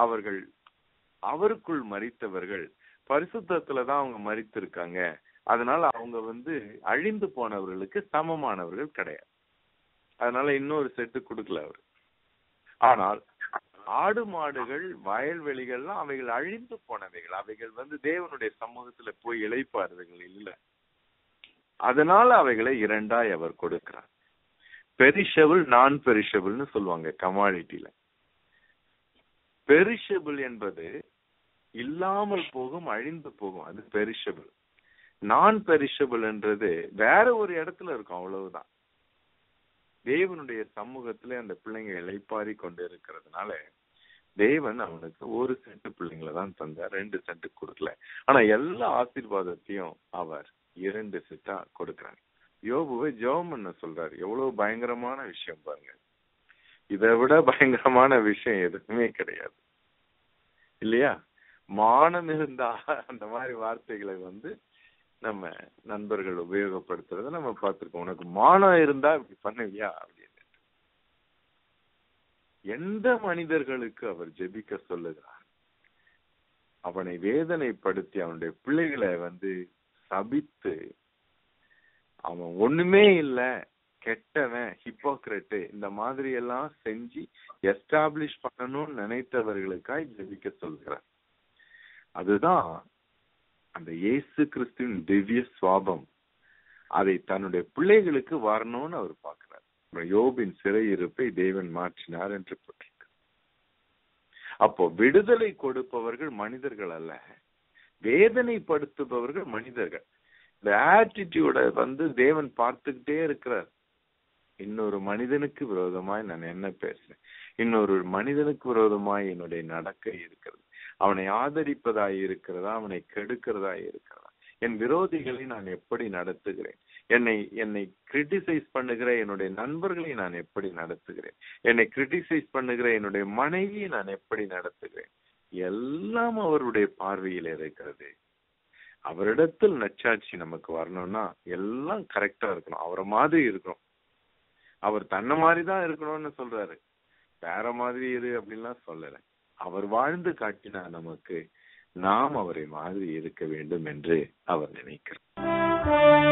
அவர்கள் அவருக்குள் மறித்தவர்கள் பரிசுத்தத்துல தான் அவங்க மறித்திருக்காங்க அதனால அவங்க வந்து அழிந்து போனவர்களுக்கு சமமானவர்கள் கிடையாது அதனால இன்னொரு செட்டு கொடுக்கல அவர் ஆனால் ஆடு மாடுகள் வயல்வெளிகள்லாம் அவைகள் அழிந்து போனவைகள் அவைகள் வந்து தேவனுடைய சமூகத்துல போய் இழைப்பார்கள் இல்ல அதனால அவைகளை இரண்டாய் அவர் கொடுக்கிறார் பெரிஷபிள் நான் பெரிஷபிள்னு சொல்லுவாங்க கமாடிட்டில பெரிஷபிள் என்பது இல்லாமல் போகும் அழிந்து போகும் அது பெரிஷபிள் நான் பெரிஷபிள் என்றது வேற ஒரு இடத்துல இருக்கும் அவ்வளவுதான் தேவனுடைய சமூகத்துல அந்த பிள்ளைங்க இளைப்பாரி கொண்டு இருக்கிறதுனால தேவன் அவனுக்கு ஒரு சென்ட் பிள்ளைங்களை தான் தந்தார் ரெண்டு சென்ட் கொடுக்கல ஆனா எல்லா ஆசீர்வாதத்தையும் அவர் இரண்டு செட்டா கொடுக்கிறார் யோபுவை ஜெபம் பண்ண சொல்றாரு எவ்வளவு பயங்கரமான விஷயம் பாருங்க இதை விட பயங்கரமான விஷயம் எதுவுமே கிடையாது இல்லையா மானம் இருந்தா அந்த மாதிரி வார்த்தைகளை வந்து நம்ம நண்பர்கள் உபயோகப்படுத்துறத நம்ம பார்த்திருக்கோம் உனக்கு மானம் இருந்தா இப்படி பண்ணுவியா அப்படின்னு எந்த மனிதர்களுக்கு அவர் ஜெபிக்க சொல்லுகிறார் அவனை வேதனைப்படுத்தி அவனுடைய பிள்ளைகளை வந்து சபித்து அவன் ஒண்ணுமே இல்ல கெட்டவன் ஹிப்போக்ரட்டு இந்த மாதிரி எல்லாம் செஞ்சு எஸ்டாப்ளிஷ் பண்ணணும்னு நினைத்தவர்களுக்காய் ஜெபிக்க சொல்கிறார் அதுதான் அந்த இயேசு கிறிஸ்துவின் திவ்ய சுவாபம் அதை தன்னுடைய பிள்ளைகளுக்கு வரணும்னு அவர் பார்க்கிறார் யோபின் சிறையிருப்பை தேவன் மாற்றினார் என்று போட்டிருக்கு அப்போ விடுதலை கொடுப்பவர்கள் மனிதர்கள் அல்ல வேதனைப்படுத்துபவர்கள் மனிதர்கள் இந்த ஆட்டிடியூட வந்து தேவன் பார்த்துக்கிட்டே இருக்கிறார் இன்னொரு மனிதனுக்கு விரோதமாய் நான் என்ன பேசுறேன் இன்னொரு மனிதனுக்கு விரோதமாய் என்னுடைய நடக்கை இருக்கிறது அவனை ஆதரிப்பதாய் இருக்கிறதா அவனை கெடுக்கிறதாய் இருக்கிறதா என் விரோதிகளை நான் எப்படி நடத்துகிறேன் என்னை என்னை கிரிட்டிசைஸ் பண்ணுகிற என்னுடைய நண்பர்களை நான் எப்படி நடத்துகிறேன் என்னை கிரிட்டிசைஸ் பண்ணுகிற என்னுடைய மனைவியை நான் எப்படி நடத்துகிறேன் எல்லாம் அவருடைய பார்வையில் இருக்கிறது அவரிடத்தில் நச்சாட்சி நமக்கு வரணும்னா எல்லாம் கரெக்டா இருக்கணும் அவரை மாதிரி இருக்கணும் அவர் தன்னை மாதிரி தான் இருக்கணும்னு சொல்றாரு வேற மாதிரி இரு அப்படின்லாம் சொல்லல அவர் வாழ்ந்து காட்டினார் நமக்கு நாம் அவரை மாதிரி இருக்க வேண்டும் என்று அவர் நினைக்கிறார்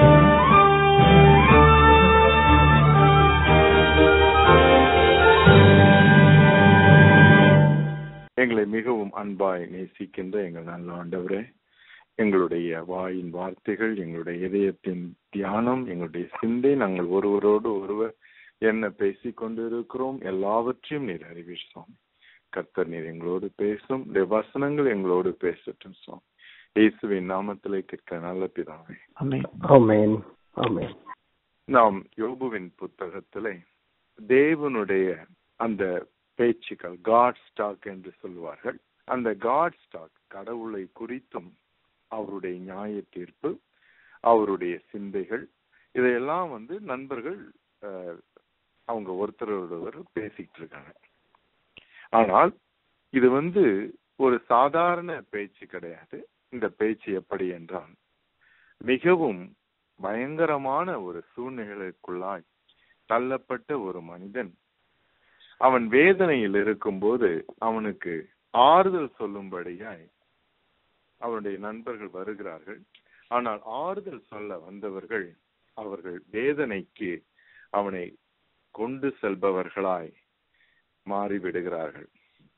எங்களை மிகவும் அன்பாய் நேசிக்கின்ற எங்கள் நல்ல ஆண்டவரே எங்களுடைய வாயின் வார்த்தைகள் எங்களுடைய இதயத்தின் தியானம் எங்களுடைய சிந்தை நாங்கள் ஒருவரோடு ஒருவர் என்ன பேசிக் கொண்டிருக்கிறோம் எல்லாவற்றையும் நீர் அறிவீர் சுவாமி கர்த்தர் நீர் எங்களோடு பேசும் இந்த வசனங்கள் எங்களோடு பேசட்டும் சுவாமி இயேசுவின் நாமத்திலே கேட்க நல்ல பிதாவே ஆமென் ஆமென் நாம் யோபுவின் புத்தகத்திலே தேவனுடைய அந்த பேச்சுக்கள் காட் ஸ்டாக் என்று சொல்வார்கள் அந்த காட் ஸ்டாக் கடவுளை குறித்தும் அவருடைய நியாய தீர்ப்பு அவருடைய சிந்தைகள் இதையெல்லாம் வந்து நண்பர்கள் அவங்க ஒருத்தரோடொருவர் பேசிக்கிட்டு இருக்காங்க ஆனால் இது வந்து ஒரு சாதாரண பேச்சு கிடையாது இந்த பேச்சு எப்படி என்றால் மிகவும் பயங்கரமான ஒரு சூழ்நிலைக்குள்ளாய் தள்ளப்பட்ட ஒரு மனிதன் அவன் வேதனையில் இருக்கும்போது அவனுக்கு ஆறுதல் சொல்லும்படியாய் அவனுடைய நண்பர்கள் வருகிறார்கள் ஆனால் ஆறுதல் சொல்ல வந்தவர்கள் அவர்கள் வேதனைக்கு அவனை கொண்டு செல்பவர்களாய் மாறிவிடுகிறார்கள்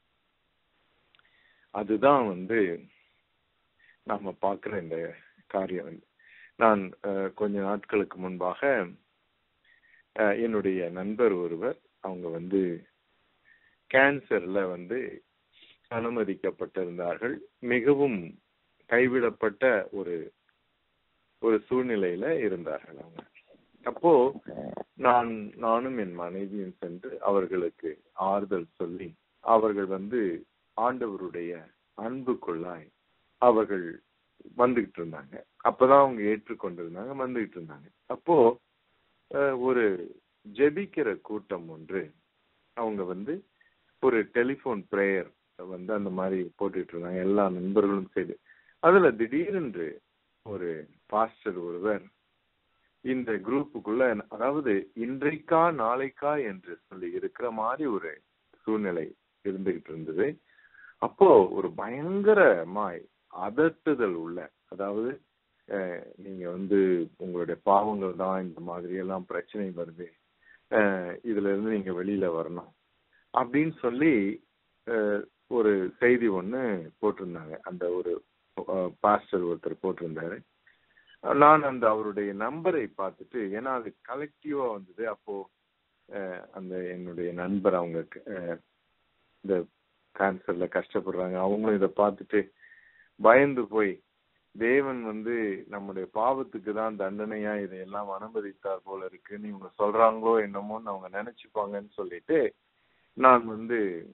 அதுதான் வந்து நாம பார்க்கிற இந்த காரியம் வந்து நான் கொஞ்ச நாட்களுக்கு முன்பாக என்னுடைய நண்பர் ஒருவர் அவங்க வந்து கேன்சர்ல வந்து அனுமதிக்கப்பட்டிருந்தார்கள் மிகவும் கைவிடப்பட்ட ஒரு ஒரு சூழ்நிலையில இருந்தார்கள் அவங்க அப்போ நான் நானும் என் மனைவியும் சென்று அவர்களுக்கு ஆறுதல் சொல்லி அவர்கள் வந்து ஆண்டவருடைய அன்புக்குள்ளாய் அவர்கள் வந்துகிட்டு இருந்தாங்க அப்பதான் அவங்க ஏற்றுக்கொண்டிருந்தாங்க வந்துகிட்டு இருந்தாங்க அப்போ ஒரு ஜெபிக்கிற கூட்டம் ஒன்று அவங்க வந்து ஒரு டெலிபோன் பிரேயர் வந்து அந்த மாதிரி போட்டுட்டு இருந்தாங்க எல்லா நண்பர்களும் செய்து அதுல திடீரென்று ஒரு பாஸ்டர் ஒருவர் இந்த குரூப்புக்குள்ள அதாவது இன்றைக்கா நாளைக்கா என்று சொல்லி இருக்கிற மாதிரி ஒரு சூழ்நிலை இருந்துகிட்டு இருந்தது அப்போ ஒரு பயங்கரமாய் அதட்டுதல் உள்ள அதாவது அஹ், நீங்க வந்து உங்களுடைய பாவங்கள் தான் இந்த மாதிரி எல்லாம் பிரச்சனை வருது அஹ், இதுல இருந்து நீங்க வெளியில வரணும் அப்படின்னு சொல்லி அஹ், ஒரு செய்தி ஒண்ணு போட்டிருந்தாங்க அந்த ஒரு பாஸ்டர் ஒருத்தர் போட்டிருந்தாரு நான் அந்த அவருடைய நம்பரை பார்த்துட்டு ஏன்னா அது கலெக்டிவா வந்தது அப்போ அஹ், அந்த என்னுடைய நண்பர் அவங்க அஹ், இந்த கேன்சர்ல கஷ்டப்படுறாங்க அவங்களும் இதை பார்த்துட்டு பயந்து போய் தேவன் வந்து நம்முடைய பாவத்துக்கு தான் தண்டனையா இதையெல்லாம் அனுமதித்தார் போல இருக்குன்னு இவங்க சொல்றாங்களோ என்னமோன்னு அவங்க நினைச்சுப்பாங்கன்னு சொல்லிட்டு நான் வந்து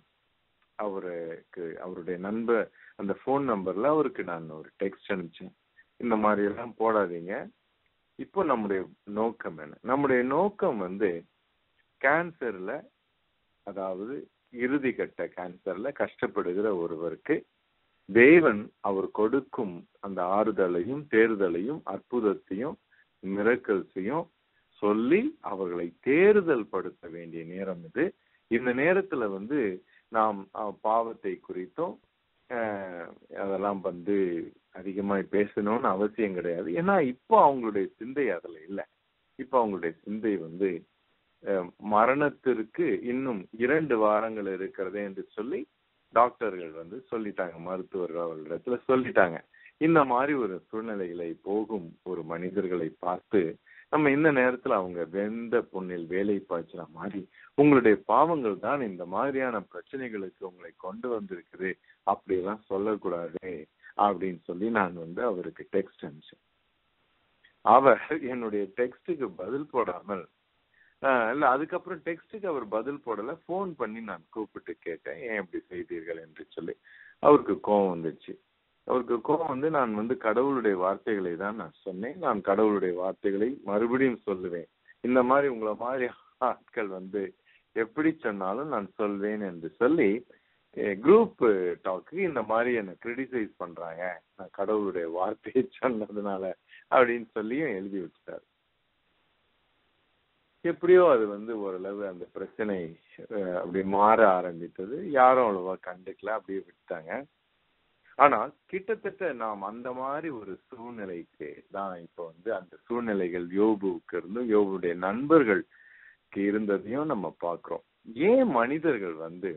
அவருக்கு அவருடைய நண்பர் அந்த ஃபோன் நம்பர்ல அவருக்கு நான் ஒரு டெக்ஸ்ட் அனுப்பிச்சேன் இந்த மாதிரி எல்லாம் போடாதீங்க இப்போ நம்முடைய நோக்கம் என்ன நம்முடைய நோக்கம் வந்து கேன்சர்ல அதாவது இறுதி கட்ட கேன்சர்ல கஷ்டப்படுகிற ஒருவருக்கு தேவன் அவர் கொடுக்கும் அந்த ஆறுதலையும் தேர்தலையும் அற்புதத்தையும் மிரக்கல்ஸையும் சொல்லி அவர்களை தேர்தல் படுத்த வேண்டிய நேரம் இது இந்த நேரத்துல வந்து நாம் அஹ், பாவத்தை குறித்தும் அஹ், அதெல்லாம் வந்து அதிகமாய் பேசணும்னு அவசியம் கிடையாது ஏன்னா இப்போ அவங்களுடைய சிந்தை அதுல இல்ல இப்போ அவங்களுடைய சிந்தை வந்து அஹ், மரணத்திற்கு இன்னும் இரண்டு வாரங்கள் இருக்கிறது என்று சொல்லி டாக்டர்கள் வந்து சொல்லிட்டாங்க மருத்துவர்கள் அவர்களிடத்துல சொல்லிட்டாங்க இந்த மாதிரி ஒரு சூழ்நிலைகளை போகும் ஒரு மனிதர்களை பார்த்து நம்ம இந்த நேரத்துல அவங்க வெந்த பொண்ணில் வேலை பாய்ச்சின மாதிரி உங்களுடைய பாவங்கள் தான் இந்த மாதிரியான பிரச்சனைகளுக்கு உங்களை கொண்டு வந்திருக்குது அப்படியெல்லாம் சொல்லக்கூடாது அப்படின்னு சொல்லி நான் வந்து அவருக்கு டெக்ஸ்ட் அனுப்பிச்சேன் அவர் என்னுடைய டெக்ஸ்டுக்கு பதில் போடாமல் ஆஹ் இல்ல அதுக்கப்புறம் டெக்ஸ்டுக்கு அவர் பதில் போடல ஃபோன் பண்ணி நான் கூப்பிட்டு கேட்டேன் ஏன் இப்படி செய்தீர்கள் என்று சொல்லி அவருக்கு கோபம் வந்துச்சு அவருக்கு கோபம் வந்து நான் வந்து கடவுளுடைய வார்த்தைகளை தான் நான் சொன்னேன் நான் கடவுளுடைய வார்த்தைகளை மறுபடியும் சொல்லுவேன் இந்த மாதிரி உங்களை மாதிரி ஆட்கள் வந்து எப்படி சொன்னாலும் நான் சொல்வேன் என்று சொல்லி குரூப் டாக்கு இந்த மாதிரி என்ன கிரிட்டிசைஸ் பண்றாங்க நான் கடவுளுடைய வார்த்தையை சொன்னதுனால அப்படின்னு சொல்லியும் எழுதி வச்சுட்டாரு எப்படியோ அது வந்து ஓரளவு அந்த பிரச்சனை அஹ், அப்படி மாற ஆரம்பித்தது யாரும் அவ்வளவா கண்டுக்கல அப்படியே விட்டாங்க ஆனால் கிட்டத்தட்ட நாம் அந்த மாதிரி ஒரு சூழ்நிலைக்கு தான் இப்போ வந்து அந்த சூழ்நிலைகள் யோபுவுக்கு இருந்தும் யோபுடைய நண்பர்களுக்கு இருந்ததையும் நம்ம பார்க்கிறோம் ஏன் மனிதர்கள் வந்து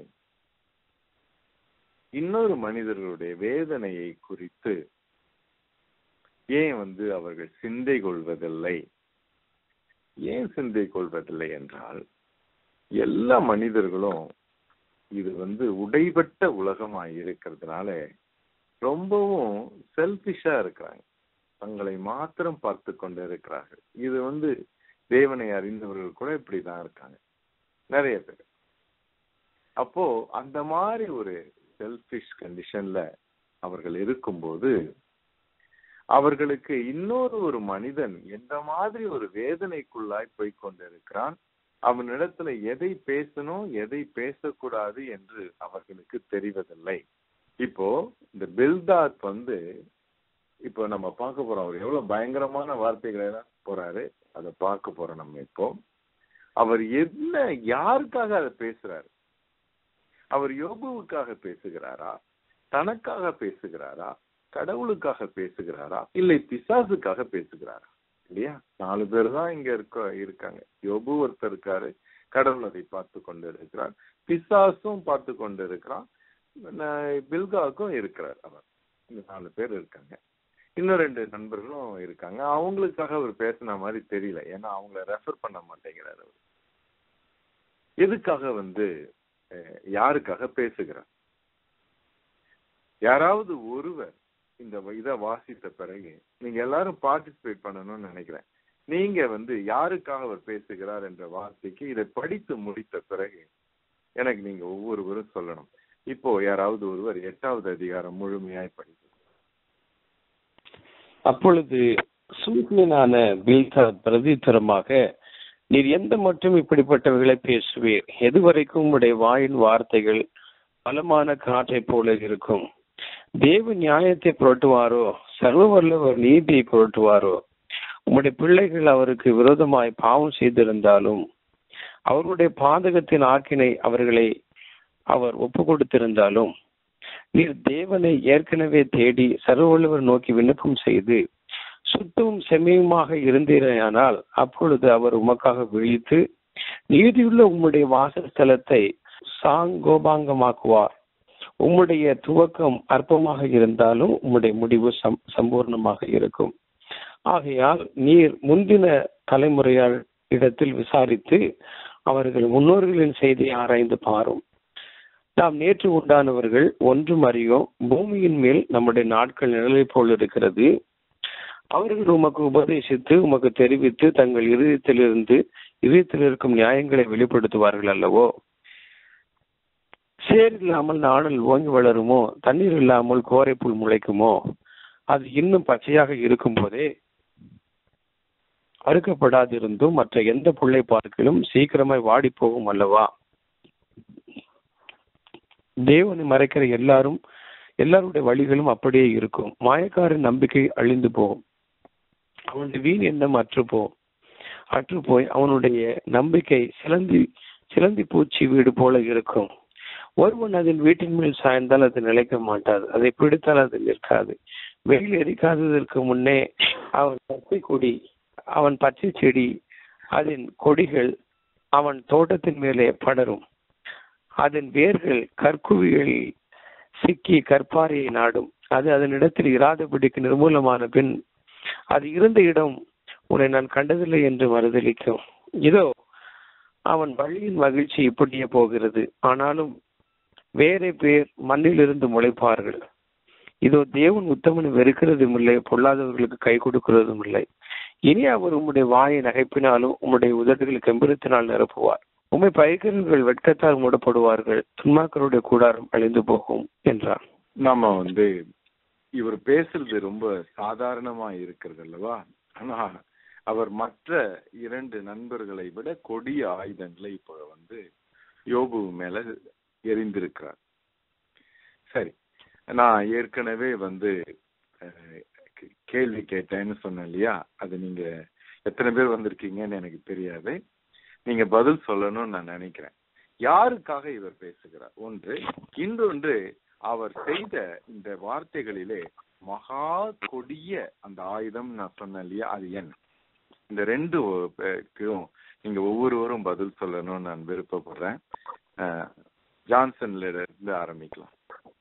இன்னொரு மனிதர்களுடைய வேதனையை குறித்து ஏன் வந்து அவர்கள் சிந்தை கொள்வதில்லை ஏன் சிந்தை கொள்வதில்லை என்றால் எல்லா மனிதர்களும் இது வந்து உடைபட்ட உலகமாய் இருக்கிறதுனால ரொம்பவும் செல்பிஷா இருக்கிறாங்க தங்களை மாத்திரம் பார்த்து கொண்டு இருக்கிறார்கள் இது வந்து தேவனை அறிந்தவர்கள் கூட இப்படிதான் இருக்காங்க நிறைய பேர் அப்போ அந்த மாதிரி ஒரு செல்பிஷ் கண்டிஷன்ல அவர்கள் இருக்கும்போது அவர்களுக்கு இன்னொரு ஒரு மனிதன் எந்த மாதிரி ஒரு வேதனைக்குள்ளாய் போய் கொண்டிருக்கிறான் அவனிடத்துல எதை பேசணும் எதை பேசக்கூடாது என்று அவர்களுக்கு தெரிவதில்லை இப்போ இந்த பில்தாத் வந்து இப்போ நம்ம பார்க்க போறோம் அவர் எவ்வளவு பயங்கரமான வார்த்தைகளை எல்லாம் போறாரு அதை பார்க்க போறோம் நம்ம இப்போ அவர் என்ன யாருக்காக அதை பேசுறாரு அவர் யோபுவுக்காக பேசுகிறாரா தனக்காக பேசுகிறாரா கடவுளுக்காக பேசுகிறாரா இல்லை பிசாசுக்காக பேசுகிறாரா இல்லையா நாலு பேர் தான் இங்க இருக்க இருக்காங்க யோபு ஒருத்தர் இருக்காரு கடவுள் அதை பார்த்து கொண்டு இருக்கிறார் பிசாசும் பார்த்து கொண்டு இருக்கிறான் ந- பில்காவுக்கும் இருக்கிறார் அவர் இந்த நாலு பேர் இருக்காங்க இன்னும் ரெண்டு நண்பர்களும் இருக்காங்க அவங்களுக்காக அவர் பேசின மாதிரி தெரியல ஏன்னா அவங்கள ரெஃபர் பண்ண மாட்டேங்கிறார் அவர் எதுக்காக வந்து அஹ், யாருக்காக பேசுகிறார் யாராவது ஒருவர் இந்த இதை வாசித்த பிறகு நீங்க எல்லாரும் பார்ட்டிசிபேட் பண்ணணும்னு நினைக்கிறேன் நீங்க வந்து யாருக்காக அவர் பேசுகிறார் என்ற வார்த்தைக்கு இதை படித்து முடித்த பிறகு எனக்கு நீங்க ஒவ்வொருவரும் சொல்லணும் இப்போ யாராவது ஒருவர் எட்டாவது அதிகாரம் முழுமையாய் படித்து அப்பொழுது சூரியனான பில்தாத் பிரதித்தரமாக நீர் எந்த மட்டும் இப்படிப்பட்டவைகளை பேசுவீர் எதுவரைக்கும் உம்முடைய வாயின் வார்த்தைகள் பலமான காற்றைப் போல இருக்கும் தேவ நியாயத்தை புரட்டுவாரோ சர்வ வல்லவர் நீதியை புரட்டுவாரோ உம்முடைய பிள்ளைகள் அவருக்கு விரோதமாய் பாவம் செய்திருந்தாலும் அவர்களுடைய பாதகத்தின் ஆக்கினை அவர்களை அவர் ஒப்பு கொடுத்திருந்தாலும் நீர் தேவனை ஏற்கனவே தேடி சர்வவல்லவர் நோக்கி விண்ணப்பம் செய்து சுத்தமும் செம்மையுமாக இருந்தீரையானால் அப்பொழுது அவர் உமக்காக விழித்து நீதியுள்ள உம்முடைய வாசஸ்தலத்தை சாங்கோபாங்கமாக்குவார் உம்முடைய துவக்கம் அற்பமாக இருந்தாலும் உம்முடைய முடிவு சம் சம்பூர்ணமாக இருக்கும் ஆகையால் நீர் முந்தின தலைமுறையால் இடத்தில் விசாரித்து அவர்கள் முன்னோர்களின் செய்தியை ஆராய்ந்து பாரும் நாம் நேற்று உண்டானவர்கள் ஒன்றும் அறியோம் பூமியின் மேல் நம்முடைய நாட்கள் நிழலை போல் இருக்கிறது அவர்கள் உமக்கு உபதேசித்து உமக்கு தெரிவித்து தங்கள் இதயத்திலிருந்து இதயத்தில் இருக்கும் நியாயங்களை வெளிப்படுத்துவார்கள் அல்லவோ சேர் இல்லாமல் நாடல் ஓங்கி வளருமோ தண்ணீர் இல்லாமல் கோரைப்புல் முளைக்குமோ அது இன்னும் பச்சையாக இருக்கும் போதே அறுக்கப்படாதிருந்தும் மற்ற எந்த புள்ளை பார்க்கிலும் சீக்கிரமாய் வாடி போகும் அல்லவா தேவனை மறைக்கிற எல்லாரும் எல்லாருடைய வழிகளும் அப்படியே இருக்கும் மாயக்காரன் நம்பிக்கை அழிந்து போகும் அவனுடைய வீண் எண்ணம் அற்று போகும் அற்று போய் அவனுடைய நம்பிக்கை சிலந்தி சிலந்தி பூச்சி வீடு போல இருக்கும் ஒருவன் அதன் வீட்டின் மேல் சாய்ந்தால் அது நிலைக்க மாட்டாது அதை பிடித்தால் அது நிற்காது வெயில் எரிக்காததற்கு முன்னே அவன் பச்சை கொடி அவன் பச்சை செடி அதன் கொடிகள் அவன் தோட்டத்தின் மேலே படரும் அதன் வேர்கள் கற்குவிகளில் சிக்கி கற்பாறையை நாடும் அது அதனிடத்தில் இராதபடிக்கு நிர்மூலமான பின் அது இருந்த இடம் உன்னை நான் கண்டதில்லை என்று மறுதளிக்கும் இதோ அவன் வழியின் மகிழ்ச்சி இப்படியே போகிறது ஆனாலும் வேறே பேர் மண்ணிலிருந்து முளைப்பார்கள் இதோ தேவன் உத்தமனை வெறுக்கிறதும் இல்லை பொல்லாதவர்களுக்கு கை கொடுக்கிறதும் இல்லை இனி அவர் உம்முடைய வாயை நகைப்பினாலும் உம்முடைய உதடுகள் கெம்பிரத்தினால் நிரப்புவார் உம்மை பயிர்கிறவர்கள் வெட்கத்தால் மூடப்படுவார்கள் துன்மாக்களுடைய கூடாரம் அழிந்து போகும் என்றார் நாம வந்து இவர் பேசுறது ரொம்ப சாதாரணமா இருக்கிறது அல்லவா ஆனா அவர் மற்ற இரண்டு நண்பர்களை விட கொடிய ஆயுதங்களை இப்ப வந்து யோபு மேல எரிந்திருக்கிறார் சரி நான் ஏற்கனவே வந்து அஹ், கே- கேள்வி கேட்டேன்னு சொன்னேன் இல்லையா அது நீங்க எத்தனை பேர் வந்திருக்கீங்கன்னு எனக்கு தெரியாது நீங்க பதில் சொல்லணும்னு நான் நினைக்கிறேன் யாருக்காக இவர் பேசுகிறார் ஒன்று இன்னொன்று அவர் செய்த இந்த வார்த்தைகளிலே மகா கொடிய அந்த ஆயுதம் நான் சொன்னேன் இல்லையா அது என்ன இந்த ரெண்டு ஒ- பேருக்கும் நீங்க ஒவ்வொருவரும் பதில் சொல்லணும்னு நான் விருப்பப்படுறேன் அஹ், ஜான்சன்ல இருந்து ஆரம்பிக்கலாம்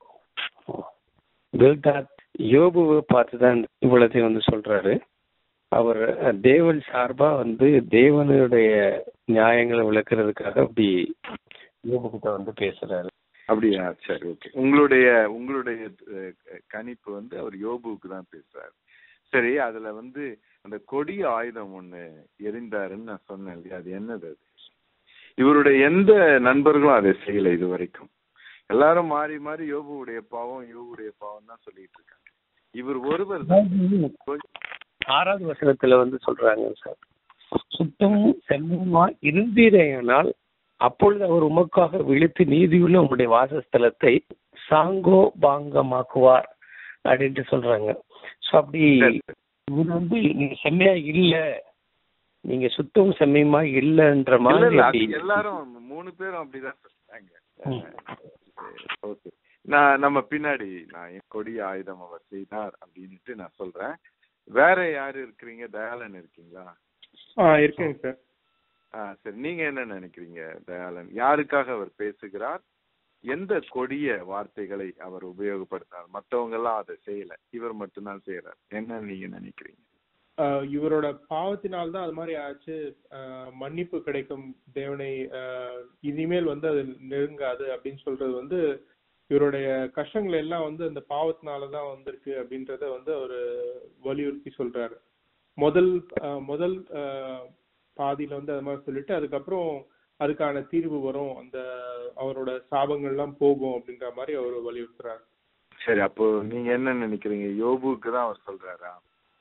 பில்டாத் யோபுவை பார்த்துதான் இவ்வளத்தையும் வந்து சொல்றாரு அவர் அஹ், தேவன் சார்பா வந்து தேவனுடைய நியாயங்களை விளக்குறதுக்காக அப்படி யோபு கிட்ட வந்து பேசுறாரு அப்படியா சரி ஓகே உங்களுடைய உங்களுடைய அஹ், கணிப்பு வந்து அவர் யோபுவுக்கு தான் பேசுறாரு சரி அதுல வந்து அந்த கொடிய ஆயுதம் ஒண்ணு எரிந்தாருன்னு நான் சொன்னேன் இல்லையா அது என்னது அது இவருடைய எந்த நண்பர்களும் அதை செய்யல இது வரைக்கும் எல்லாரும் மாறி மாறி யோபுவுடைய பாவம் யோபுடைய பாவம் தான் சொல்லிட்டு இருக்காங்க இவர் ஒருவர் தான் கொஞ்சம் ஆறாவது வசனத்துல வந்து சொல்றாங்க சார் சுத்தமும் செம்மமா இருந்தீரையானால் அப்பொழுது அவர் உமக்காக விழித்து நீதியுள்ள உம்முடைய வாசஸ்தலத்தை சாங்கோ பாங்கமாக்குவார் அப்படின்ட்டு சொல்றாங்க சோ அப்படி சரி. இவர் வந்து நீங்க செம்மையா இல்ல நீங்க சுத்தம் செம்மையுமா இல்லன்ற இல்ல, மாதிரி இல்ல, அப்படி அது எல்லாரும் மூணு பேரும் அப்படிதான் சொல்றாங்க ம். ஓகே நான் நம்ம பின்னாடி நான் என் கொடிய ஆயுதம் அவர் செய்தார் அப்படின்ட்டு நான் சொல்றேன் வேற யாரு இருக்கிறீங்க தயாளன் இருக்கீங்களா ஆ இருக்கேங்க சார் ஆ சரி நீங்க என்ன நினைக்கிறீங்க தயாளன் யாருக்காக அவர் பேசுகிறார் எந்த கொடிய வார்த்தைகளை அவர் உபயோகப்படுத்தினார் மத்தவங்க எல்லாம் அதை செய்யல இவர் மட்டும்தான் செய்யறார் என்ன நீங்க நினைக்கிறீங்க ஆ, இவரோட பாவத்தினால் தான் அது மாதிரி ஆச்சு ஆ, மன்னிப்பு கிடைக்கும் தேவனை ஆ, இனிமேல் வந்து அது நெருங்காது அப்படின்னு சொல்றது வந்து இவருடைய கஷ்டங்கள் எல்லாம் வந்து அந்த பாவத்தினால தான் வந்திருக்கு அப்படின்றத வந்து அவர் வலியுறுத்தி சொல்றாரு முதல் ஆ, முதல் ஆ, பாதியில வந்து அது மாதிரி சொல்லிட்டு அதுக்கப்புறம் அதுக்கான தீர்வு வரும் அந்த அவரோட சாபங்கள்லாம் போகும் அப்படின்ற மாதிரி அவர் வலியுறுத்துறாரு சரி அப்போ நீங்க என்ன நினைக்கிறீங்க யோபுக்கு தான் அவர் சொல்றாரா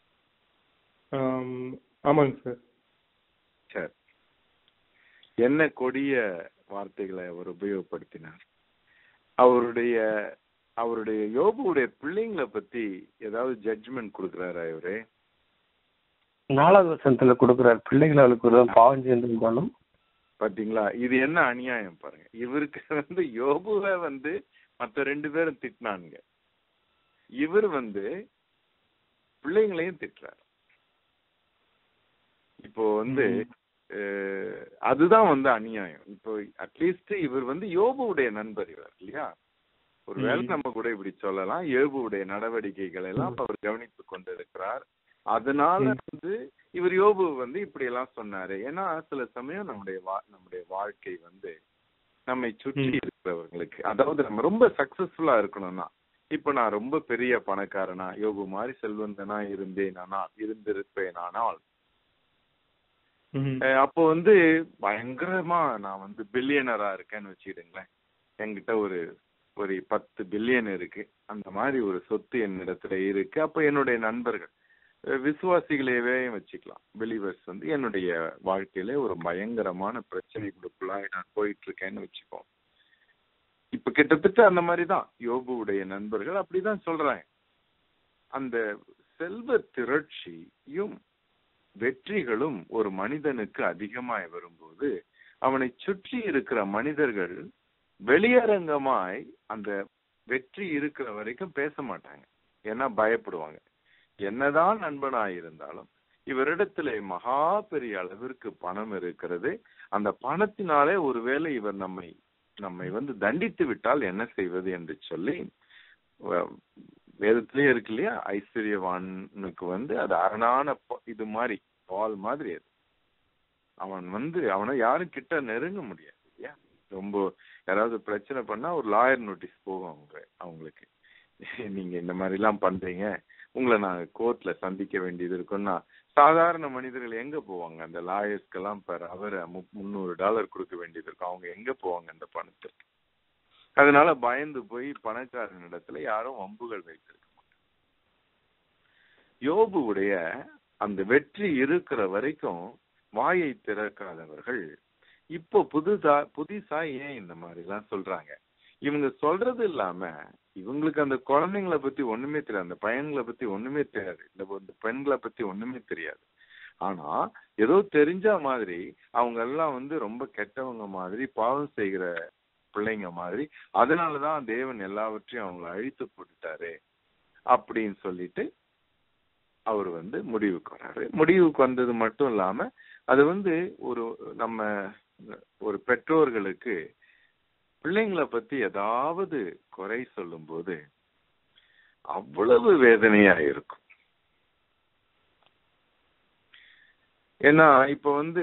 ஆம், ஆமாங்க சார் சரி என்ன கொடிய வார்த்தைகளை அவர் உபயோகப்படுத்தினார் அவருடைய அவருடைய யோபுடைய பிள்ளைங்களை பத்தி ஏதாவது ஜட்ஜ்மெண்ட் கொடுக்கிறாரா இவரு நாலாவது வசனத்துல கொடுக்குறாரு பிள்ளைகள் அவளுக்கு ஒரு பாவம் சேர்ந்திருந்தாலும் பாத்தீங்களா இது என்ன அநியாயம் பாருங்க இவருக்கு வந்து யோபுவை வந்து மத்த ரெண்டு பேரும் திட்டினானுங்க இவர் வந்து பிள்ளைங்களையும் திட்டுறாரு இப்போ வந்து அஹ், அதுதான் வந்து அநியாயம் இப்போ அட்லீஸ்ட் இவர் வந்து யோபுவுடைய நண்பர் இவர் இல்லையா ஒருவேளை ம். நம்ம கூட இப்படி சொல்லலாம் யோபுவுடைய நடவடிக்கைகள் எல்லாம் அவர் கவனித்துக் கொண்டிருக்கிறார் அதனால ம். வந்து இவர் யோபு வந்து இப்படி எல்லாம் சொன்னாரு ஏன்னா சில சமயம் நம்முடைய வா- நம்முடைய வாழ்க்கை வந்து நம்மை சுற்றி ம். இருக்கிறவங்களுக்கு அதாவது நம்ம ரொம்ப சக்சஸ்ஃபுல்லா இருக்கணும்னா இப்ப நான் ரொம்ப பெரிய பணக்காரனா யோபு மாதிரி செல்வந்தனா இருந்தேனானா இருந்திருப்பேனானால் ம். அஹ் அப்போ வந்து பயங்கரமா நான் வந்து பில்லியனரா இருக்கேன்னு வச்சுக்கிடுங்களேன் என்கிட்ட ஒரு ஒரு பத்து பில்லியன் இருக்கு அந்த மாதிரி ஒரு சொத்து என்னிடத்துல இருக்கு அப்ப என்னுடைய நண்பர்கள் அஹ் விசுவாசிகளையவே வச்சுக்கலாம் பிலீவர்ஸ் வந்து என்னுடைய வாழ்க்கையில ஒரு பயங்கரமான பிரச்சனைகளுக்குள்ளாய் நான் போயிட்டு இருக்கேன்னு வச்சுப்போம் இப்ப கிட்டத்தட்ட அந்த மாதிரிதான் யோபுவுடைய நண்பர்கள் அப்படிதான் சொல்றாங்க அந்த செல்வ திரட்சியும் வெற்றிகளும் ஒரு மனிதனுக்கு அதிகமாய் வரும்போது அவனை சுற்றி இருக்கிற மனிதர்கள் வெளியரங்கமாய் அந்த வெற்றி இருக்கிற வரைக்கும் பேச மாட்டாங்க ஏன்னா பயப்படுவாங்க என்னதான் நண்பனாய் இருந்தாலும் இவரிடத்திலே மகா பெரிய அளவிற்கு பணம் இருக்கிறது அந்த பணத்தினாலே ஒருவேளை இவர் நம்மை நம்மை வந்து தண்டித்து விட்டால் என்ன செய்வது என்று சொல்லி வ- வேதத்திலேயே இருக்கு இல்லையா ஐஸ்வர்யவானுக்கு வந்து அது அரணான ப- இது மாதிரி பால் மாதிரி அது அவன் வந்து அவனை யாரும் கிட்ட நெருங்க முடியாது இல்லையா ரொம்ப யாராவது பிரச்சனை பண்ணா ஒரு லாயர் நோட்டீஸ் போகும் அவங்க அவங்களுக்கு நீங்க இந்த மாதிரி எல்லாம் பண்றீங்க உங்களை நான் கோர்ட்ல சந்திக்க வேண்டியது இருக்குன்னா சாதாரண மனிதர்கள் எங்க போவாங்க அந்த லாயர்ஸ்க்கெல்லாம் பெர் அவர் முந்நூறு டாலர் கொடுக்க வேண்டியது இருக்கும் அவங்க எங்க போவாங்க அந்த பணத்துக்கு அதனால பயந்து போய் பணக்காரன் இடத்துல யாரும் வம்புகள் வைத்திருக்க மாட்டாங்க யோபுவுடைய அந்த வெற்றி இருக்கிற வரைக்கும் வாயை திறக்காதவர்கள் இப்போ புதுசா புதுசா ஏன் இந்த மாதிரி எல்லாம் சொல்றாங்க இவங்க சொல்றது இல்லாம இவங்களுக்கு அந்த குழந்தைங்களை பத்தி ஒண்ணுமே தெரியாது அந்த பையன்களை பத்தி ஒண்ணுமே தெரியாது இந்த இந்த பெண்களை பத்தி ஒண்ணுமே தெரியாது ஆனா ஏதோ தெரிஞ்ச மாதிரி அவங்க எல்லாம் வந்து ரொம்ப கெட்டவங்க மாதிரி பாவம் செய்கிற பிள்ளைங்க மாதிரி அதனாலதான் தேவன் எல்லாவற்றையும் அவங்களை அழித்து போட்டுட்டாரு அப்படின்னு சொல்லிட்டு அவர் வந்து முடிவுக்கு வர்றாரு முடிவுக்கு வந்தது மட்டும் இல்லாம அது வந்து ஒரு நம்ம ஒரு பெற்றோர்களுக்கு பிள்ளைங்களை பத்தி ஏதாவது குறை சொல்லும்போது அவ்வளவு வேதனையா இருக்கும் ஏன்னா இப்ப வந்து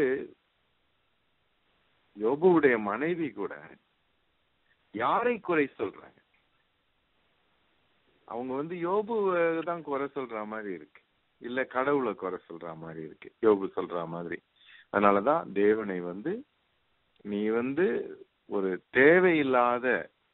யோபுவுடைய மனைவி கூட யாரை குறை சொல்றாங்க அவங்க வந்து யோபுவை தான் குறை சொல்ற மாதிரி இருக்கு இல்ல கடவுளை குறை சொல்ற மாதிரி இருக்கு யோபு சொல்ற மாதிரி அதனாலதான் தேவனை வந்து நீ வந்து ஒரு தேவையில்லாத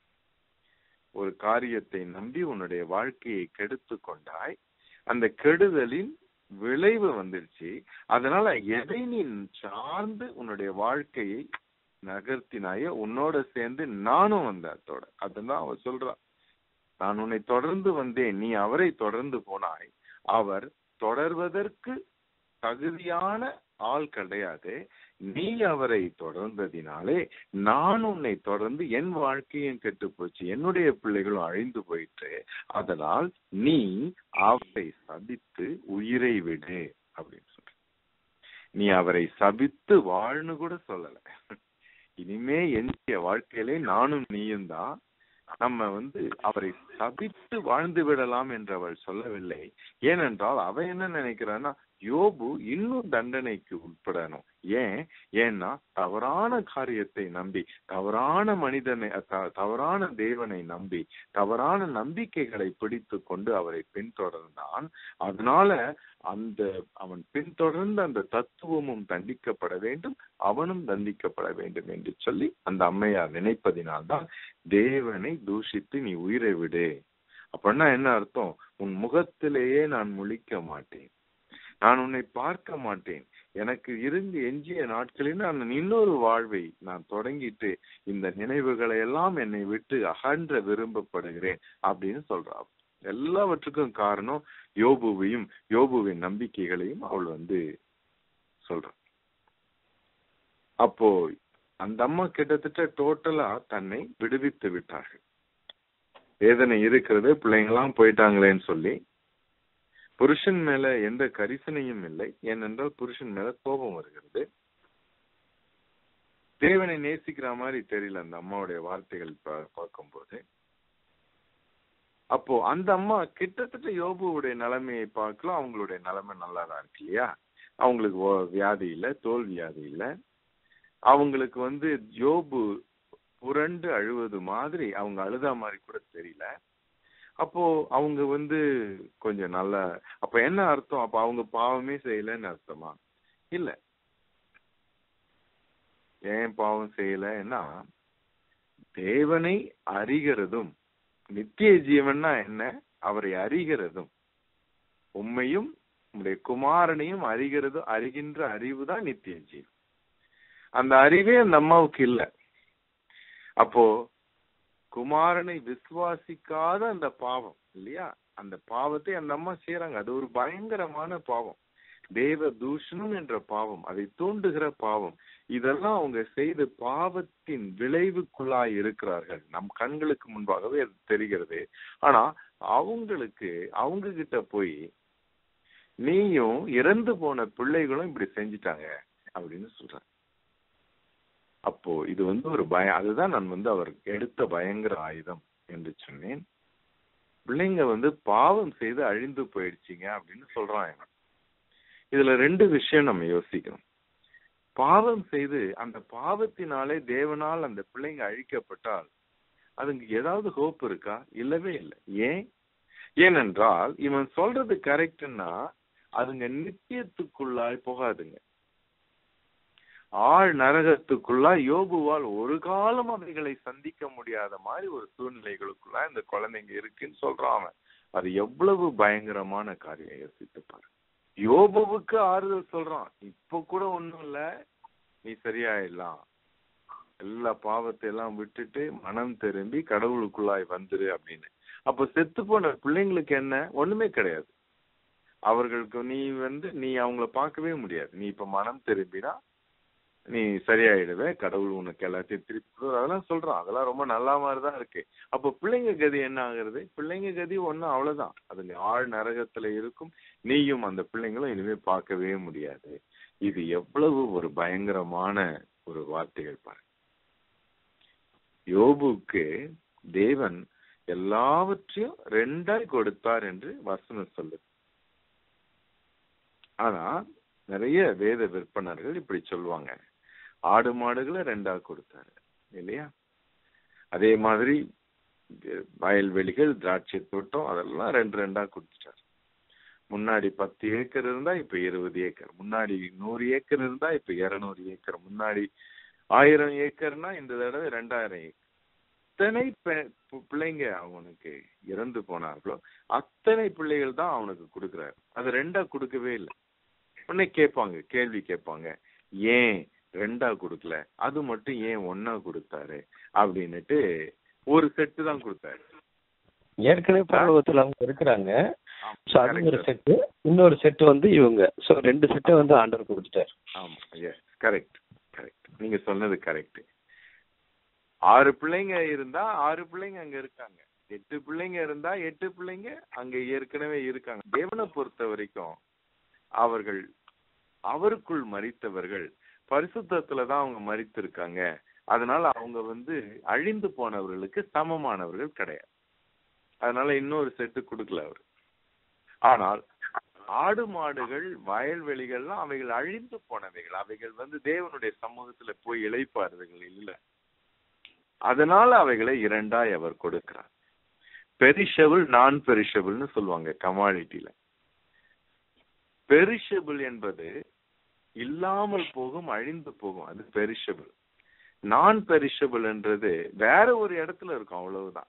ஒரு காரியத்தை நம்பி உன்னுடைய வாழ்க்கையை கெடுத்து கொண்டாய் அந்த கெடுதலின் விளைவு வந்துருச்சு அதனால எதை நீ சார்ந்து உன்னுடைய வாழ்க்கையை நகர்த்தினாயோ உன்னோட சேர்ந்து நானும் வந்தேன் அதோட அதுதான் அவ சொல்றா நான் உன்னை தொடர்ந்து வந்தேன் நீ அவரை தொடர்ந்து போனாய் அவர் தொடர்வதற்கு தகுதியான ஆள் கிடையாது நீ அவரை தொடர்ந்ததினாலே நான் உன்னை தொடர்ந்து என் வாழ்க்கையும் கெட்டு போச்சு என்னுடைய பிள்ளைகளும் அழிந்து போயிட்டு அதனால் நீ அவரை சபித்து உயிரை விடு அப்படின்னு சொல்ற நீ அவரை சபித்து வாழ்னு கூட சொல்லல இனிமே எஞ்சிய வாழ்க்கையிலே நானும் நீயும் தான் நம்ம வந்து அவரை சபித்து வாழ்ந்து விடலாம் என்று அவள் சொல்லவில்லை ஏனென்றால் அவ என்ன நினைக்கிறான்னா யோபு இன்னும் தண்டனைக்கு உட்படணும் ஏன் ஏன்னா தவறான காரியத்தை நம்பி தவறான மனிதனை த- தவறான தேவனை நம்பி தவறான நம்பிக்கைகளை பிடித்து கொண்டு அவரை பின்தொடர்ந்தான் அதனால அந்த அவன் பின்தொடர்ந்த அந்த தத்துவமும் தண்டிக்கப்பட வேண்டும் அவனும் தண்டிக்கப்பட வேண்டும் என்று சொல்லி அந்த அம்மையார் நினைப்பதினால்தான் தேவனை தூஷித்து நீ உயிரை விடு அப்படின்னா என்ன அர்த்தம் உன் முகத்திலேயே நான் முழிக்க மாட்டேன் நான் உன்னை பார்க்க மாட்டேன் எனக்கு இருந்து எஞ்சிய நாட்களில் நான் இன்னொரு வாழ்வை நான் தொடங்கிட்டு இந்த நினைவுகளை எல்லாம் என்னை விட்டு அகன்ற விரும்பப்படுகிறேன் அப்படின்னு சொல்றா எல்லாவற்றுக்கும் காரணம் யோபுவையும் யோபுவின் நம்பிக்கைகளையும் அவள் வந்து சொல்றான் அப்போ அந்த அம்மா கிட்டத்தட்ட டோட்டலா தன்னை விடுவித்து விட்டார்கள் வேதனை இருக்கிறது பிள்ளைங்களாம் போயிட்டாங்களேன்னு சொல்லி புருஷன் மேல எந்த கரிசனையும் இல்லை ஏனென்றால் புருஷன் மேல கோபம் வருகிறது தேவனை நேசிக்கிற மாதிரி தெரியல அந்த அம்மாவுடைய வார்த்தைகள் பா- பார்க்கும்போது அப்போ அந்த அம்மா கிட்டத்தட்ட யோபுவுடைய நிலைமையை பார்க்கலாம் அவங்களுடைய நிலைமை நல்லா தான் இருக்கு இல்லையா அவங்களுக்கு ஓ- வியாதி இல்ல தோல் வியாதி இல்ல அவங்களுக்கு வந்து யோபு புரண்டு அழுவது மாதிரி அவங்க அழுதா மாதிரி கூட தெரியல அப்போ அவங்க வந்து கொஞ்சம் நல்ல அப்ப என்ன அர்த்தம் அப்ப அவங்க பாவமே செய்யலன்னு அர்த்தமா இல்ல ஏன் பாவம் செய்யலன்னா தேவனை அறிகிறதும் நித்திய ஜீவன்னா என்ன அவரை அறிகிறதும் உண்மையும் உம்முடைய குமாரனையும் அறிகிறதும் அறிகின்ற அறிவு தான் நித்திய ஜீவன் அந்த அறிவே அந்த அம்மாவுக்கு இல்ல அப்போ குமாரனை விசுவாசிக்காத அந்த பாவம் இல்லையா அந்த பாவத்தை அந்த அம்மா செய்யறாங்க அது ஒரு பயங்கரமான பாவம் தேவ தூஷணம் என்ற பாவம் அதை தூண்டுகிற பாவம் இதெல்லாம் அவங்க செய்த பாவத்தின் விளைவுக்குள்ளாய் இருக்கிறார்கள் நம் கண்களுக்கு முன்பாகவே அது தெரிகிறது ஆனா அவங்களுக்கு அவங்க கிட்ட போய் நீயும் இறந்து போன பிள்ளைகளும் இப்படி செஞ்சிட்டாங்க அப்படின்னு சொல்றாங்க அப்போ இது வந்து ஒரு பயம் அதுதான் நான் வந்து அவர் எடுத்த பயங்கர ஆயுதம் என்று சொன்னேன் பிள்ளைங்க வந்து பாவம் செய்து அழிந்து போயிடுச்சிங்க அப்படின்னு சொல்றான் இவன். இதுல ரெண்டு விஷயம் நம்ம யோசிக்கணும் பாவம் செய்து அந்த பாவத்தினாலே தேவனால் அந்த பிள்ளைங்க அழிக்கப்பட்டால் அதுக்கு ஏதாவது ஹோப் இருக்கா இல்லவே இல்லை ஏன் ஏனென்றால் இவன் சொல்றது கரெக்ட்னா அதுங்க நித்தியத்துக்குள்ளாய் போகாதுங்க ஆழ் நரகத்துக்குள்ளாய் யோபுவால் ஒரு காலம் அவைகளை சந்திக்க முடியாத மாதிரி ஒரு சூழ்நிலைகளுக்குள்ள இந்த குழந்தைங்க இருக்குன்னு சொல்றான் அவன் அது எவ்வளவு பயங்கரமான காரியம் யோசித்து பாரு யோபுவுக்கு ஆறுதல் சொல்றான் இப்ப கூட ஒண்ணும் இல்ல நீ சரியாயிடலாம் எல்லா பாவத்தை எல்லாம் விட்டுட்டு மனம் திரும்பி கடவுளுக்குள்ளாய் வந்துரு அப்படின்னு அப்ப செத்து போன பிள்ளைங்களுக்கு என்ன ஒண்ணுமே கிடையாது அவர்களுக்கு நீ வந்து நீ அவங்கள பார்க்கவே முடியாது நீ இப்ப மனம் திரும்பினா நீ சரியாயிடுவே கடவுள் உனக்கு எல்லாத்தையும் திருப்பி கொடு. அதெல்லாம் சொல்றான் அதெல்லாம் ரொம்ப நல்லா மாதிரிதான் இருக்கு அப்ப பிள்ளைங்க கதி என்ன ஆகுறது பிள்ளைங்க கதி ஒண்ணும் அவ்வளவுதான் அது ஆழ் நரகத்துல இருக்கும் நீயும் அந்த பிள்ளைங்களும் இனிமே பார்க்கவே முடியாது இது எவ்வளவு ஒரு பயங்கரமான ஒரு வார்த்தைகள் பாருங்க யோபுக்கு தேவன் எல்லாவற்றையும் ரெண்டாய் கொடுத்தார் என்று வசனம் சொல்லுது ஆனா நிறைய வேத விற்பனர்கள் இப்படி சொல்லுவாங்க ஆடு மாடுகளை ரெண்டா கொடுத்தாரு இல்லையா அதே மாதிரி அஹ், வயல்வெளிகள் திராட்சை தோட்டம் அதெல்லாம் ரெண்டு ரெண்டா கொடுத்துட்டாரு முன்னாடி பத்து ஏக்கர் இருந்தா இப்ப இருபது ஏக்கர் முன்னாடி நூறு ஏக்கர் இருந்தா இப்ப இருநூறு ஏக்கர் முன்னாடி ஆயிரம் ஏக்கர்னா இந்த தடவை ரெண்டாயிரம் ஏக்கர் அத்தனை பெ- பு- பிள்ளைங்க அவனுக்கு இறந்து போனார்களோ அத்தனை பிள்ளைகள் தான் அவனுக்கு கொடுக்குறாரு அது ரெண்டா கொடுக்கவே இல்லை உடனே கேட்பாங்க கேள்வி கேட்பாங்க ஏன் ரெண்டா கொடுக்கல அது மட்டும் ஏன் ஒன்னா கொடுத்தாரு அப்படின்னுட்டு ஒரு செட்டு தான் கொடுத்தாரு ஏற்கனவே பரலோகத்துல அவங்க இருக்கிறாங்க ஆமா, சோ அது ஒரு correct. செட்டு இன்னொரு செட்டு வந்து இவங்க சோ ரெண்டு செட்டை வந்து ஆண்டவர் கொடுத்துட்டாரு ஆமா எஸ் கரெக்ட் கரெக்ட் நீங்க சொன்னது கரெக்ட் ஆறு பிள்ளைங்க இருந்தா ஆறு பிள்ளைங்க அங்க இருக்காங்க எட்டு பிள்ளைங்க இருந்தா எட்டு பிள்ளைங்க அங்க ஏற்கனவே இருக்காங்க தேவனை பொறுத்த வரைக்கும் அவர்கள் அவருக்குள் மறித்தவர்கள் பரிசுத்தத்துல தான் அவங்க மறித்திருக்காங்க அதனால அவங்க வந்து அழிந்து போனவர்களுக்கு சமமானவர்கள் கிடையாது அதனால இன்னொரு செட்டு கொடுக்கல அவர் ஆனால் ஆடு மாடுகள் வயல்வெளிகள்லாம் அவைகள் அழிந்து போனவைகள் அவைகள் வந்து தேவனுடைய சமூகத்துல போய் இளைப்பாறுவர்கள் இல்ல அதனால அவைகளை இரண்டாய் அவர் கொடுக்கிறார் பெரிஷபிள் நான் பெரிஷபிள்னு சொல்லுவாங்க கமாடிட்டில பெரிஷபிள் என்பது இல்லாமல் போகும் அழிந்து போகும் அது பெரிஷபிள் நான் பெரிஷபிள் என்றது வேற ஒரு இடத்துல இருக்கும் அவ்வளவுதான்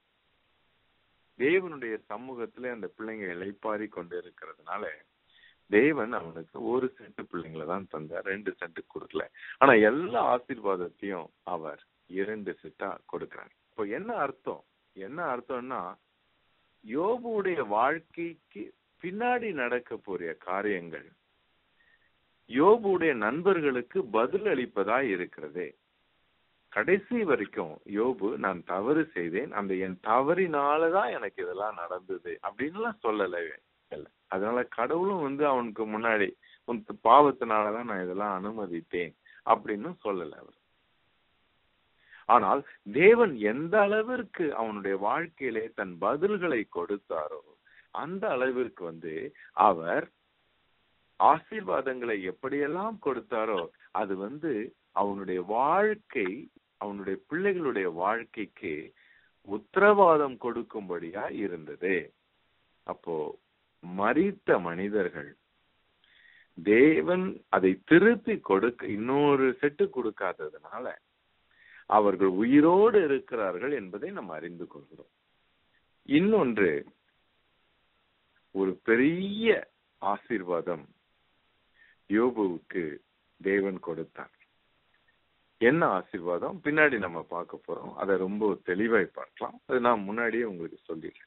தேவனுடைய சமூகத்துல அந்த பிள்ளைங்க இளைப்பாரி கொண்டு இருக்கிறதுனால தேவன் அவனுக்கு ஒரு சென்ட் பிள்ளைங்களை தான் தந்தார் ரெண்டு சென்ட் கொடுக்கல ஆனா எல்லா ஆசீர்வாதத்தையும் அவர் இரண்டு செட்டா கொடுக்கிறார் இப்போ என்ன அர்த்தம் என்ன அர்த்தம்னா யோபுடைய வாழ்க்கைக்கு பின்னாடி நடக்க போற காரியங்கள் யோபுடைய நண்பர்களுக்கு பதில் அளிப்பதாய் இருக்கிறது கடைசி வரைக்கும் யோபு நான் தவறு செய்தேன் அந்த என் தவறினாலதான் எனக்கு இதெல்லாம் நடந்தது அப்படின்னுலாம் சொல்லலவே இல்லை அதனால கடவுளும் வந்து அவனுக்கு முன்னாடி உன் பாவத்தினாலதான் நான் இதெல்லாம் அனுமதித்தேன் அப்படின்னு சொல்லல அவர் ஆனால் தேவன் எந்த அளவிற்கு அவனுடைய வாழ்க்கையிலே தன் பதில்களை கொடுத்தாரோ அந்த அளவிற்கு வந்து அவர் ஆசீர்வாதங்களை எப்படியெல்லாம் கொடுத்தாரோ அது வந்து அவனுடைய வாழ்க்கை அவனுடைய பிள்ளைகளுடைய வாழ்க்கைக்கு உத்தரவாதம் கொடுக்கும்படியா இருந்தது அப்போ மறித்த மனிதர்கள் தேவன் அதை திருப்பி கொடுக்க இன்னொரு செட்டு கொடுக்காததுனால அவர்கள் உயிரோடு இருக்கிறார்கள் என்பதை நாம் அறிந்து கொள்கிறோம் இன்னொன்று ஒரு பெரிய ஆசீர்வாதம் யோபுவுக்கு தேவன் கொடுத்தார் என்ன ஆசீர்வாதம் பின்னாடி நம்ம பார்க்க போறோம் அதை ரொம்ப தெளிவாய் பார்க்கலாம் அது நான் முன்னாடியே உங்களுக்கு சொல்லிடுறேன்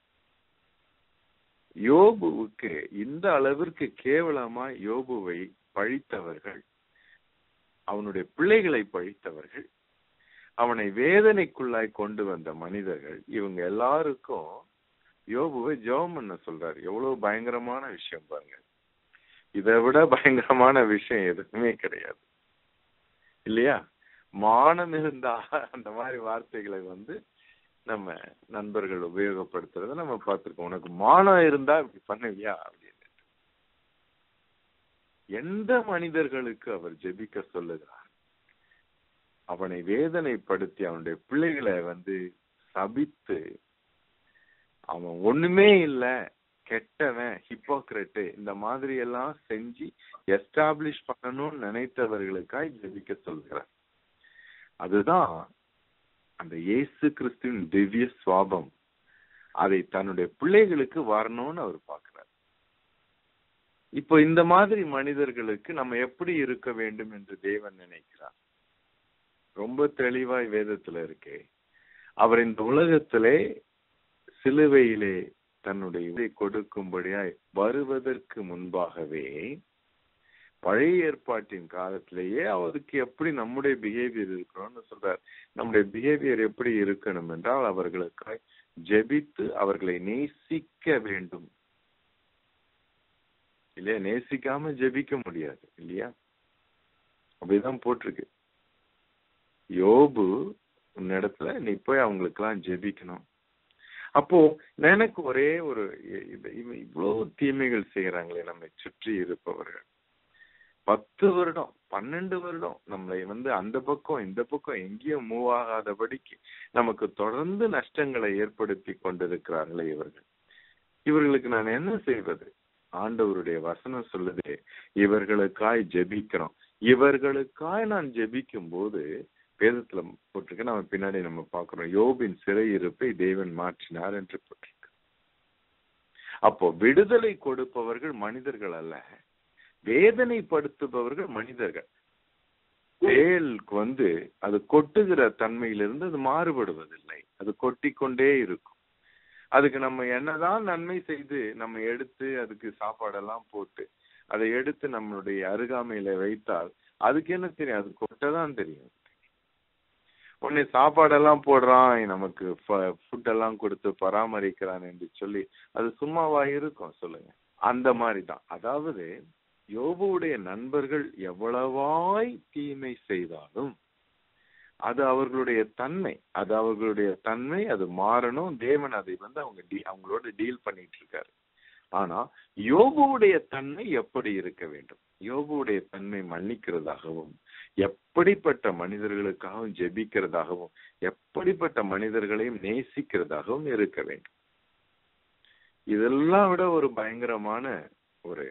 யோபுவுக்கு இந்த அளவிற்கு கேவலமா யோபுவை பழித்தவர்கள் அவனுடைய பிள்ளைகளை பழித்தவர்கள் அவனை வேதனைக்குள்ளாய் கொண்டு வந்த மனிதர்கள் இவங்க எல்லாருக்கும் யோபுவை ஜெபம் பண்ண சொல்றாரு எவ்வளவு பயங்கரமான விஷயம் பாருங்க இதை விட பயங்கரமான விஷயம் எதுவுமே கிடையாது இல்லையா மானம் இருந்தா அந்த மாதிரி வார்த்தைகளை வந்து நம்ம நண்பர்கள் உபயோகப்படுத்துறத நம்ம பார்த்திருக்கோம் உனக்கு மானம் இருந்தா இப்படி பண்ணுவியா அப்படின்னு எந்த மனிதர்களுக்கு அவர் ஜெபிக்க சொல்லுகிறார் அவனை வேதனைப்படுத்தி அவனுடைய பிள்ளைகளை வந்து சபித்து அவன் ஒண்ணுமே இல்ல கெட்டவன் ஹிப்போக்ரட்டு இந்த மாதிரி எல்லாம் செஞ்சு எஸ்டாப்ளிஷ் பண்ணணும்னு நினைத்தவர்களுக்காய் ஜெபிக்க சொல்கிறார் அதுதான் அந்த இயேசு கிறிஸ்துவின் திவ்ய சுவாபம் அதை தன்னுடைய பிள்ளைகளுக்கு வரணும்னு அவர் பார்க்கிறார் இப்போ இந்த மாதிரி மனிதர்களுக்கு நம்ம எப்படி இருக்க வேண்டும் என்று தேவன் நினைக்கிறார் ரொம்ப தெளிவாய் வேதத்துல இருக்கே அவர் இந்த உலகத்திலே சிலுவையிலே தன்னுடைய இதை கொடுக்கும்படியாய் வருவதற்கு முன்பாகவே பழைய ஏற்பாட்டின் காலத்திலேயே அவருக்கு எப்படி நம்முடைய பிஹேவியர் இருக்கணும்னு சொல்றார் நம்முடைய பிஹேவியர் எப்படி இருக்கணும் என்றால் அவர்களுக்காய் ஜெபித்து அவர்களை நேசிக்க வேண்டும் இல்லையா நேசிக்காம ஜெபிக்க முடியாது இல்லையா அப்படிதான் போட்டிருக்கு யோபு உன்னிடத்துல நீ போய் அவங்களுக்கு எல்லாம் ஜெபிக்கணும் அப்போ எனக்கு ஒரே ஒரு இவ்வளவு தீமைகள் செய்யறாங்களே நம்மை சுற்றி இருப்பவர்கள் பத்து வருடம் பன்னெண்டு வருடம் நம்மளை வந்து அந்த பக்கம் இந்த பக்கம் எங்கேயும் மூவ் ஆகாதபடிக்கு நமக்கு தொடர்ந்து நஷ்டங்களை ஏற்படுத்தி கொண்டிருக்கிறார்களே இவர்கள் இவர்களுக்கு நான் என்ன செய்வது ஆண்டவருடைய வசனம் சொல்லுது இவர்களுக்காய் ஜெபிக்கிறோம் இவர்களுக்காய் நான் ஜெபிக்கும் போது வேதத்துல போட்டிருக்கு நம்ம பின்னாடி நம்ம பாக்குறோம் யோபின் சிறையிருப்பை தேவன் மாற்றினார் என்று போட்டிருக்கு அப்போ விடுதலை கொடுப்பவர்கள் மனிதர்கள் அல்ல வேதனைப்படுத்துபவர்கள் மனிதர்கள் வேலுக்கு வந்து அது கொட்டுகிற தன்மையிலிருந்து அது மாறுபடுவதில்லை அது கொட்டிக்கொண்டே இருக்கும் அதுக்கு நம்ம என்னதான் நன்மை செய்து நம்ம எடுத்து அதுக்கு சாப்பாடெல்லாம் போட்டு அதை எடுத்து நம்மளுடைய அருகாமையில வைத்தால் அதுக்கு என்ன தெரியும் அது கொட்டதான் தெரியும் உடனே சாப்பாடெல்லாம் போடுறான் நமக்கு ஃபுட் எல்லாம் கொடுத்து பராமரிக்கிறான் என்று சொல்லி அது சும்மாவா இருக்கும் சொல்லுங்க அந்த மாதிரி தான் அதாவது யோபுடைய நண்பர்கள் எவ்வளவாய் தீமை செய்தாலும் அது அவர்களுடைய தன்மை அது அவர்களுடைய தன்மை அது மாறணும் தேவன் அதை வந்து அவங்க அவங்களோட டீல் பண்ணிட்டு இருக்காரு ஆனா யோபுடைய தன்மை எப்படி இருக்க வேண்டும் யோபுடைய தன்மை மன்னிக்கிறதாகவும் எப்படிப்பட்ட மனிதர்களுக்காகவும் ஜெபிக்கிறதாகவும் எப்படிப்பட்ட மனிதர்களையும் நேசிக்கிறதாகவும் இருக்க வேண்டும் இதெல்லாம் விட ஒரு பயங்கரமான ஒரு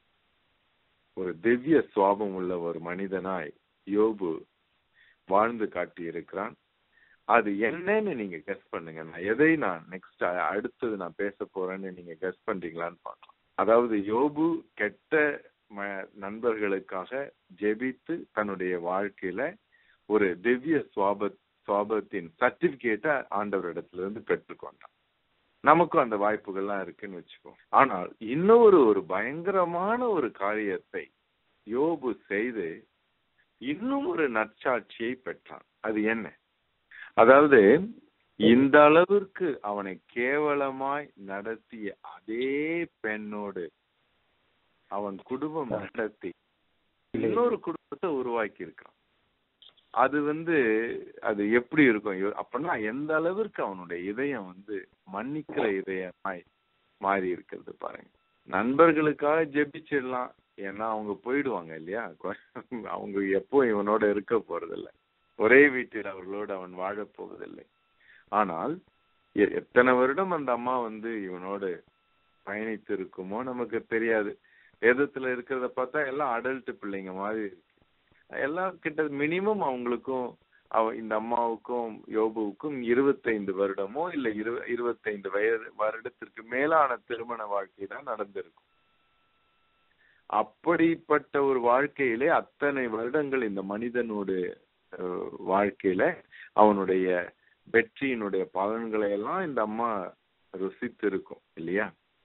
ஒரு திவ்ய சுவாபம் உள்ள ஒரு மனிதனாய் யோபு வாழ்ந்து காட்டி இருக்கிறான் அது என்னன்னு நீங்க கெஸ் பண்ணுங்க நான் எதை நான் நெக்ஸ்ட் அடுத்தது நான் பேச போறேன்னு நீங்க கெஸ் பண்றீங்களான்னு பார்க்கலாம் அதாவது யோபு கெட்ட நண்பர்களுக்காக ஜெபித்து தன்னுடைய வாழ்க்கையில ஒரு திவ்ய சுவாப சுவாபத்தின் சர்டிபிகேட்டை ஆண்டவரிடத்துல இருந்து பெற்றுக்கொண்டான் நமக்கும் அந்த வாய்ப்புகள்லாம் இருக்குன்னு வச்சுக்கோ ஆனால் இன்னொரு ஒரு பயங்கரமான ஒரு காரியத்தை யோபு செய்து இன்னும் ஒரு நற்சாட்சியை பெற்றான் அது என்ன அதாவது இந்த அளவிற்கு அவனை கேவலமாய் நடத்திய அதே பெண்ணோடு அவன் குடும்பம் நடத்தி இன்னொரு குடும்பத்தை உருவாக்கி இருக்கான் அது வந்து அது எப்படி இருக்கும் ஐயோ, அப்படின்னா எந்த அளவிற்கு அவனுடைய இதயம் வந்து மன்னிக்கிற இதயமாய் மாறி இருக்கிறது பாருங்க நண்பர்களுக்காக ஜெபிச்சிடலாம் ஏன்னா அவங்க போயிடுவாங்க இல்லையா அவங்க எப்போ இவனோட இருக்க போறதில்லை ஒரே வீட்டில் அவர்களோடு அவன் வாழப் போவதில்லை ஆனால் எ- எத்தனை வருடம் அந்த அம்மா வந்து இவனோடு பயணித்து இருக்குமோ நமக்கு தெரியாது வேதத்துல இருக்கிறத பார்த்தா எல்லாம் அடல்ட் பிள்ளைங்க மாதிரி இருக்கு எல்லாம் கிட்ட மினிமம் அவங்களுக்கும் அவ இந்த அம்மாவுக்கும் யோபுவுக்கும் இருபத்தைந்து வருடமோ இல்ல இரு இருபத்தைந்து வயது வருடத்திற்கு மேலான திருமண வாழ்க்கை தான் நடந்திருக்கும் அப்படிப்பட்ட ஒரு வாழ்க்கையிலே அத்தனை வருடங்கள் இந்த மனிதனோடு அஹ், வாழ்க்கையில அவனுடைய வெற்றியினுடைய பலன்களை எல்லாம் இந்த அம்மா ருசித்து இருக்கும் இல்லையா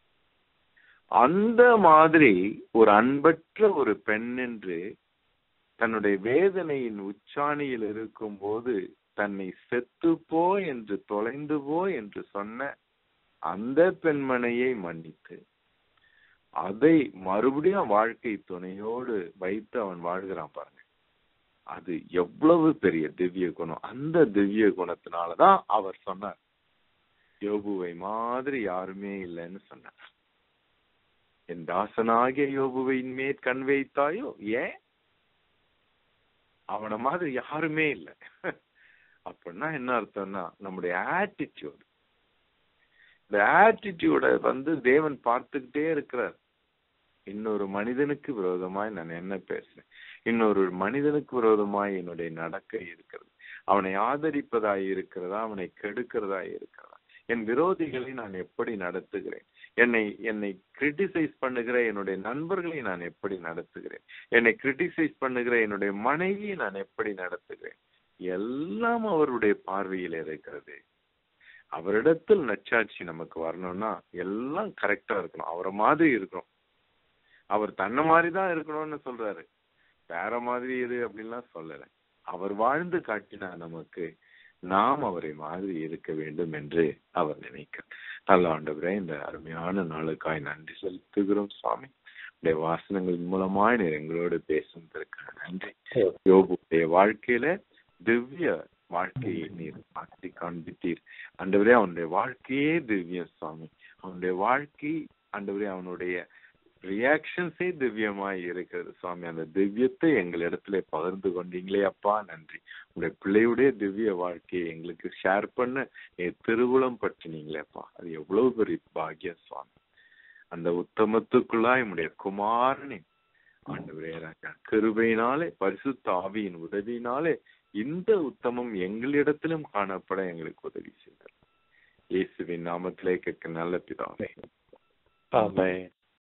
அந்த மாதிரி ஒரு அன்பற்ற ஒரு பெண் என்று தன்னுடைய வேதனையின் உச்சாணியில் இருக்கும்போது தன்னை செத்து போ என்று தொலைந்து போ என்று சொன்ன அந்த பெண்மனையை மன்னித்து அதை மறுபடியும் வாழ்க்கை துணையோடு வைத்து அவன் வாழ்கிறான் பாருங்க அது எவ்வளவு பெரிய திவ்ய குணம் அந்த திவ்ய குணத்தினாலதான் அவர் சொன்னார் யோபுவை மாதிரி யாருமே இல்லைன்னு சொன்னார் என் தாசனாகிய யோபுவின் மேற் கண் வைத்தாயோ ஏன் அவன மாதிரி யாருமே இல்லை அப்படின்னா என்ன அர்த்தம்னா நம்முடைய ஆட்டிடியூட் இந்த ஆட்டிடியூட வந்து தேவன் பார்த்துக்கிட்டே இருக்கிறார் இன்னொரு மனிதனுக்கு விரோதமாய் நான் என்ன பேசுறேன் இன்னொரு மனிதனுக்கு விரோதமாய் என்னுடைய நடக்கை இருக்கிறது அவனை ஆதரிப்பதாய் இருக்கிறதா அவனை கெடுக்கிறதாய் இருக்கிறதா என் விரோதிகளை நான் எப்படி நடத்துகிறேன் என்னை என்னை கிரிட்டிசைஸ் பண்ணுகிற என்னுடைய நண்பர்களை நான் எப்படி நடத்துகிறேன் என்னை கிரிட்டிசைஸ் பண்ணுகிற என்னுடைய மனைவியை நான் எப்படி நடத்துகிறேன் எல்லாம் அவருடைய பார்வையில் இருக்கிறது அவரிடத்தில் நச்சாட்சி நமக்கு வரணும்னா எல்லாம் கரெக்டா இருக்கணும் அவரை மாதிரி இருக்கணும் அவர் தன்னை மாதிரி தான் இருக்கணும்னு சொல்றாரு வேற மாதிரி இரு அப்படின்லாம் சொல்லல அவர் வாழ்ந்து காட்டினார் நமக்கு நாம் அவரை மாதிரி இருக்க வேண்டும் என்று அவர் நினைக்கிறார் நல்ல ஆண்டவரே இந்த அருமையான நாளுக்காய் நன்றி செலுத்துகிறோம் சுவாமி உடைய வாசனங்களின் மூலமாய் நீர் எங்களோடு பேசுவதற்கு நன்றி யோபுடைய வாழ்க்கையில திவ்ய வாழ்க்கையை நீர் மாற்றி காண்பித்தீர் ஆண்டவரே அவனுடைய வாழ்க்கையே திவ்ய சுவாமி அவனுடைய வாழ்க்கை ஆண்டவரே அவனுடைய ரியாக்ஷன்ஸே திவ்யமாய் இருக்கிறது சுவாமி அந்த திவ்யத்தை எங்களிடத்துல பகிர்ந்து கொண்டீங்களே அப்பா நன்றி உங்களுடைய பிள்ளையுடைய திவ்ய வாழ்க்கையை எங்களுக்கு ஷேர் பண்ண நீ திருவுளம் பற்றினீங்களே அப்பா அது எவ்வளவு பெரிய பாக்கியம் சுவாமி அந்த உத்தமத்துக்குள்ளாய் உடைய குமாரனை ஆண்டவரே ராஜா கிருபையினாலே பரிசுத்த ஆவியின் உதவியினாலே இந்த உத்தமம் எங்களிடத்திலும் காணப்பட எங்களுக்கு உதவி செய்தார் இயேசுவின் நாமத்திலே கேட்க நல்ல பிதாவே ஆமென்